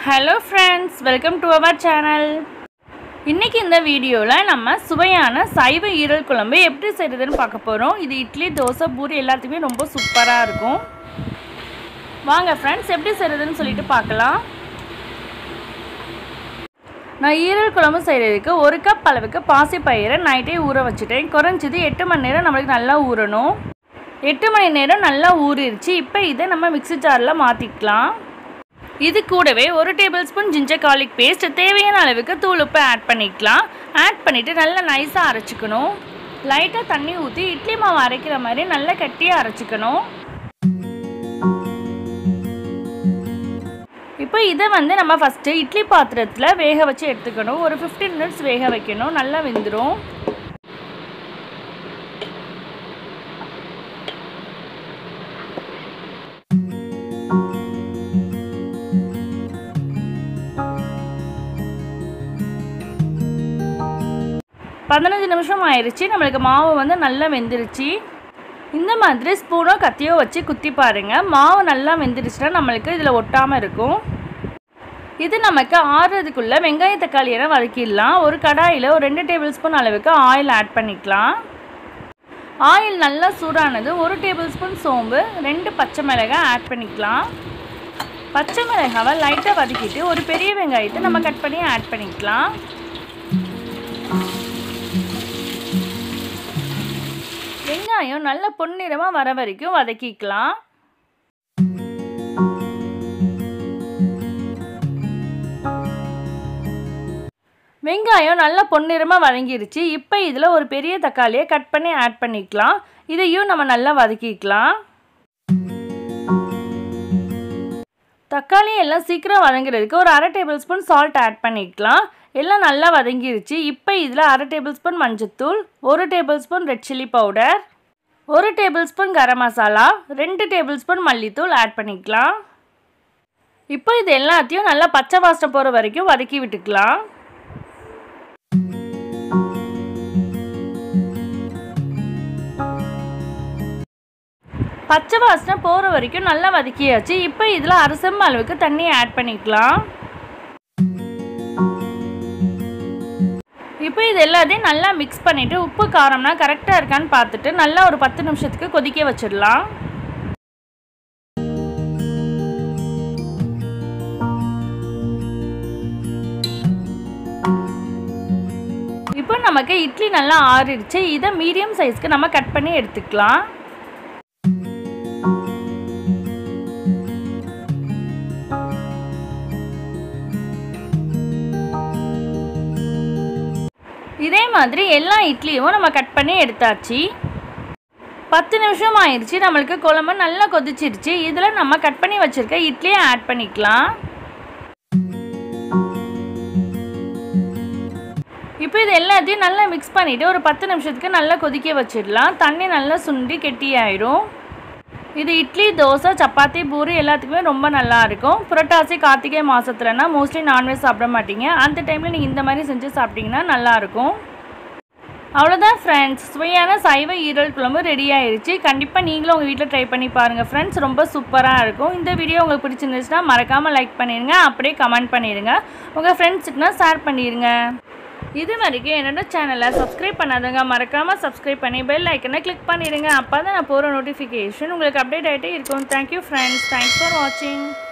hello friends welcome to our channel இன்றைக்கி இந்த வீடியோவில் நம்ம சுவையான சைவ ஈரல் குழம்பு எப்படி செய்கிறதுன்னு பார்க்க போகிறோம் இது இட்லி தோசை பூரி எல்லாத்துக்குமே ரொம்ப சூப்பராக இருக்கும் வாங்க ஃப்ரெண்ட்ஸ் எப்படி செய்கிறதுன்னு சொல்லிட்டு பார்க்கலாம் நான் ஈரல் குழம்பு செய்கிறதுக்கு ஒரு கப் அளவுக்கு பாசிப்பயிரை நைட்டே ஊற வச்சுட்டேன் குறைஞ்சது எட்டு மணி நேரம் நம்மளுக்கு நல்லா ஊறணும் எட்டு மணி நேரம் நல்லா ஊறிடுச்சு இப்போ இதை நம்ம மிக்ஸி ஜாரில் மாற்றிக்கலாம் இது கூடவே ஒரு tablespoon ginger garlic paste தேவையான அளவுக்கு தூள் உப்பு ஆட் பண்ணிக்கலாம் ஆட் பண்ணிவிட்டு நல்லா நைஸாக அரைச்சிக்கணும் லைட்டாக தண்ணி ஊற்றி இட்லி மாவு அரைக்கிற மாதிரி நல்லா கட்டியாக அரைச்சிக்கணும் இப்போ இதை வந்து நம்ம ஃபஸ்ட்டு இட்லி பாத்திரத்தில் வேக வச்சு எடுத்துக்கணும் ஒரு ஃபிஃப்டீன் மினிட்ஸ் வேக வைக்கணும் நல்லா வெந்துடும் பதினஞ்சு நிமிஷம் ஆயிடுச்சு நம்மளுக்கு மாவு வந்து நல்லா வெந்துருச்சு இந்த மாதிரி ஸ்பூனோ கத்தியோ வச்சு குத்தி பாருங்கள் மாவு நல்லா வெந்துருச்சுன்னா நம்மளுக்கு இதில் ஒட்டாமல் இருக்கும் இது நமக்கு ஆறுறதுக்குள்ளே வெங்காய தக்காளி எல்லாம் வதக்கிடலாம் ஒரு கடாயில் ஒரு ரெண்டு டேபிள் ஸ்பூன் அளவுக்கு ஆயில் ஆட் பண்ணிக்கலாம் ஆயில் நல்லா சூடானது ஒரு டேபிள் ஸ்பூன் சோம்பு ரெண்டு பச்சை மிளகாய் ஆட் பண்ணிக்கலாம் பச்சை மிளகாவை லைட்டாக வதக்கிட்டு ஒரு பெரிய வெங்காயத்தை நம்ம கட் பண்ணி ஆட் பண்ணிக்கலாம் வெங்காயம் நல்ல பொன்னிறமாக வர வரைக்கும் வதக்கிக்கலாம் வெங்காயம் நல்லா பொன்னிறமாக வதங்கிருச்சு இப்போ இதில் ஒரு பெரிய தக்காளியை கட் பண்ணி ஆட் பண்ணிக்கலாம் இதையும் நம்ம நல்லா வதக்கிக்கலாம் தக்காளி எல்லாம் சீக்கிரம் வதங்குறதுக்கு ஒரு அரை டேபிள் ஸ்பூன் சால்ட் ஆட் பண்ணிக்கலாம் எல்லாம் நல்லா வதங்கிருச்சு இப்போ இதில் அரை டேபிள் ஸ்பூன் மஞ்சத்தூள் ஒரு tablespoon red chilli powder ஒரு டேபிள் ஸ்பூன் கரம் மசாலா ரெண்டு டேபிள் ஸ்பூன் மல்லித்தூள் ஆட் பண்ணிக்கலாம் இப்போ இது எல்லாத்தையும் நல்லா பச்சை வாசனை போகிற வரைக்கும் வதக்கி விட்டுக்கலாம் பச்சை வாசனை போகிற வரைக்கும் நல்லா வதக்கியாச்சு இப்போ இதில் அரிசம் அளவுக்கு தண்ணியை ஆட் பண்ணிக்கலாம் இப்போ இது எல்லாத்தையும் நல்லா மிக்ஸ் பண்ணிவிட்டு உப்பு காரம்னா கரெக்டாக இருக்கான்னு பார்த்துட்டு நல்லா ஒரு பத்து நிமிஷத்துக்கு கொதிக்க வச்சிடலாம் இப்போ நமக்கு இட்லி நல்லா ஆறிடுச்சு இதை மீடியம் சைஸ்க்கு நம்ம கட் பண்ணி எடுத்துக்கலாம் இதே மாதிரி எல்லா இட்லியும் நம்ம கட் பண்ணி எடுத்தாச்சு பத்து நிமிஷம் ஆயிடுச்சு நம்மளுக்கு குழம்பு நல்லா கொதிச்சிருச்சு இதில் நம்ம கட் பண்ணி வச்சுருக்க இட்லியை ஆட் பண்ணிக்கலாம் இப்போ இது எல்லாத்தையும் நல்லா மிக்ஸ் பண்ணிவிட்டு ஒரு பத்து நிமிஷத்துக்கு நல்லா கொதிக்க வச்சிடலாம் தண்ணி நல்லா சுண்டி கெட்டியாயிடும் இது இட்லி தோசை சப்பாத்தி பூரி எல்லாத்துக்குமே ரொம்ப நல்லா இருக்கும் புரட்டாசி கார்த்திகை மாதத்துலனா மோஸ்ட்லி நான்வெஜ் சாப்பிட மாட்டீங்க அந்த டைமில் நீங்கள் இந்த மாதிரி செஞ்சு சாப்பிட்டீங்கன்னா நல்லாயிருக்கும் அவ்வளோதான் ஃப்ரெண்ட்ஸ் சுவையான சைவ ஈரல் குழம்பு ரெடி ஆயிடுச்சு கண்டிப்பாக நீங்களும் உங்கள் வீட்டில் ட்ரை பண்ணி பாருங்கள் ஃப்ரெண்ட்ஸ் ரொம்ப சூப்பராக இருக்கும் இந்த வீடியோ உங்களுக்கு பிடிச்சிருந்துச்சுன்னா மறக்காமல் லைக் பண்ணிடுங்க அப்படியே கமெண்ட் பண்ணிடுங்க உங்கள் ஃப்ரெண்ட்ஸுக்குனா ஷேர் பண்ணிடுங்க இது வரைக்கும் என்னோட சேனலை சப்ஸ்கிரைப் பண்ணாதவங்க மறக்காமல் சப்ஸ்கிரைப் பண்ணி பெல் ஐக்கனை கிளிக் பண்ணிடுங்க அப்போ தான் நான் போகிற நோட்டிஃபிகேஷன் உங்களுக்கு அப்டேட் ஆகிட்டே இருக்கும் தேங்க்யூ ஃப்ரெண்ட்ஸ் தேங்க்ஸ் ஃபார் வாட்சிங்